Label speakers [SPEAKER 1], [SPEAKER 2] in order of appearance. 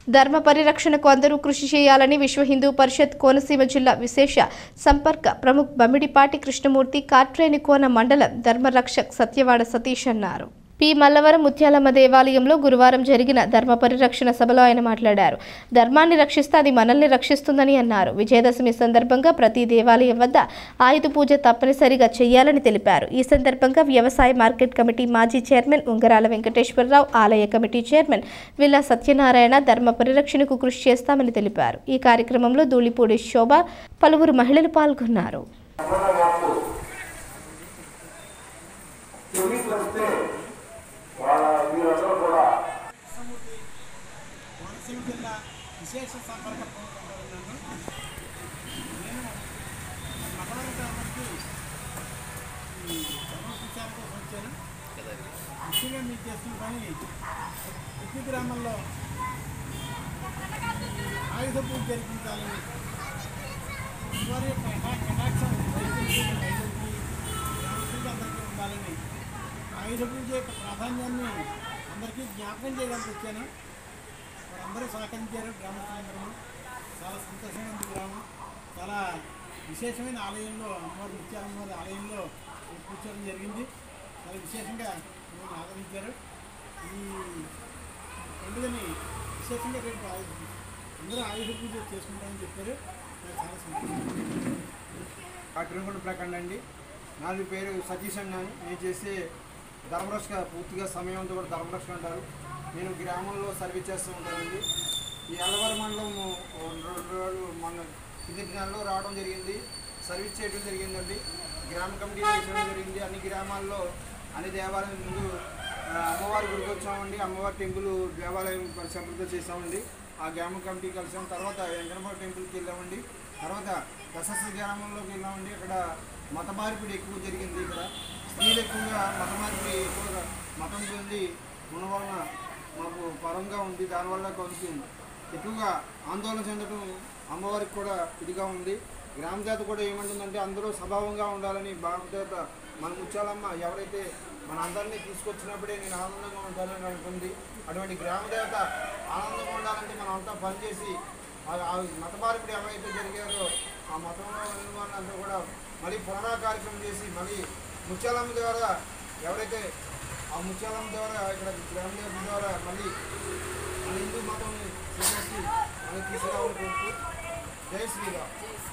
[SPEAKER 1] ధర్మ పరిరక్షణకు అందరూ కృషి చేయాలని విశ్వ హిందూ పరిషత్ కోనసీమ జిల్లా విశేష సంపర్క ప్రముఖ్ బమిడిపాటి కృష్ణమూర్తి కాట్రేని కోన మండలం ధర్మరక్షక్ సత్యవాడ సతీష్ అన్నారు పి మల్లవరం ముత్యాలమ్మ దేవాలయంలో గురువారం జరిగిన ధర్మ పరిరక్షణ సభలో ఆయన మాట్లాడారు ధర్మాన్ని రక్షిస్తే అది మనల్ని రక్షిస్తుందని అన్నారు విజయదశమి సందర్భంగా ప్రతి దేవాలయం వద్ద ఆయుధ పూజ తప్పనిసరిగా చేయాలని తెలిపారు ఈ సందర్భంగా వ్యవసాయ మార్కెట్ కమిటీ మాజీ చైర్మన్ ఉంగరాల వెంకటేశ్వరరావు ఆలయ కమిటీ చైర్మన్ విల్లా సత్యనారాయణ ధర్మ పరిరక్షణకు కృషి చేస్తామని తెలిపారు ఈ కార్యక్రమంలో ధూళిపూడి శోభ పలువురు మహిళలు పాల్గొన్నారు
[SPEAKER 2] తెలియపరిస్తే వాళ్ళ వీరందరూ కూడా
[SPEAKER 3] కోనసీమ జిల్లా విశేష సంపర్క ప్రముఖులను నేను మఠవరం గ్రామానికి ఈ సమర్పించాల కోసం వచ్చాను ముఖ్యంగా మీరు చేస్తున్న పని ప్రతి గ్రామంలో ఆయుధ పూజ జరిపించాలని వారి యొక్క కటా- కటాక్షం రైతులకి, మహిళలకి, గ్రామస్తులకి అందరికీ ఉండాలని ఆయుధ పూజ యొక్క ప్రాధాన్యాన్ని అందరికీ జ్ఞాపకం చేయడానికి వచ్చాను వారందరూ సహకరించారు గ్రామస్తులందరూ చాలా సంతోషంగా ఉంది గ్రామం చాలా విశేషమైన ఆలయంలో అమ్మవారి ముత్యాలమ్మవారి ఆలయంలో కూర్చోవడం జరిగింది చాలా విశేషంగా మమ్మల్ని ఆదరించారు ఈ పండుగని విశేషంగా రేపు ఆయుధ అందరూ ఆయుధ పూజ చేసుకుంటామని చెప్పారు నాకు చాలా సంతోషం
[SPEAKER 4] ఆ తిరుగుండ ప్రకండ అండి నాది పేరు సతీష్ అన్నాను నేను చేసే ధర్మరక్ష పూర్తిగా సమయం అంతా కూడా ధర్మరక్ష అంటారు నేను గ్రామంలో సర్వీస్ చేస్తూ ఉంటానండి ఈ అలవారు మండలం రెండు రోజులు మొన్న కిందటి నెలలో రావడం జరిగింది సర్వీస్ చేయడం జరిగిందండి గ్రామ కమిటీ వేయడం జరిగింది అన్ని గ్రామాల్లో అన్ని దేవాలయం ముందు ఆ, అమ్మవారి గుడికి వచ్చామండి అమ్మవారి టెంపుల్ దేవాలయం పరిశుభ్రత చేసామండి ఆ గ్రామ కమిటీ కలిసాం తర్వాత వెంకటమ్మ టెంపుల్కి వెళ్ళామండి తర్వాత దశస్సు గ్రామంలోకి వెళ్ళామండి అక్కడ మత మార్పిడి ఎక్కువ జరిగింది ఇక్కడ స్త్రీలు ఎక్కువగా మత మార్పిడి ఎక్కువగా మతం పొంది ఉన్న వలన మాకు పరంగా ఉంది దానివల్ల కొంచెం ఎక్కువగా ఆందోళన చెందడం అమ్మవారికి కూడా ఇదిగా ఉంది గ్రామ దేవత కూడా ఏమంటుందంటే అందరూ స్వభావంగా ఉండాలని భారతదేవత మన ముత్యాలమ్మ ఎవరైతే మన అందరినీ తీసుకొచ్చినప్పుడే నేను ఆనందంగా ఉండాలని అనుకుంది అటువంటి గ్రామ దేవత ఆనందంగా ఉండాలంటే మనం అంతా పనిచేసి ఆ ఆ మత మార్పిడి ఏమైతే జరిగారో ఆ మతంలో ఉన్న వాళ్ళంతా కూడా మళ్ళీ పురాణ కార్యక్రమం చేసి మళ్ళీ ముత్యాలమ్మ ద్వారా ఎవరైతే ఆ ముత్యాలమ్మ ద్వారా ఇక్కడ గ్రామ దేవత ద్వారా మళ్ళీ మన హిందూ మతం స్వీకరించి మనకి తీసుకురావాలని కోరుతూ జై శ్రీరామ్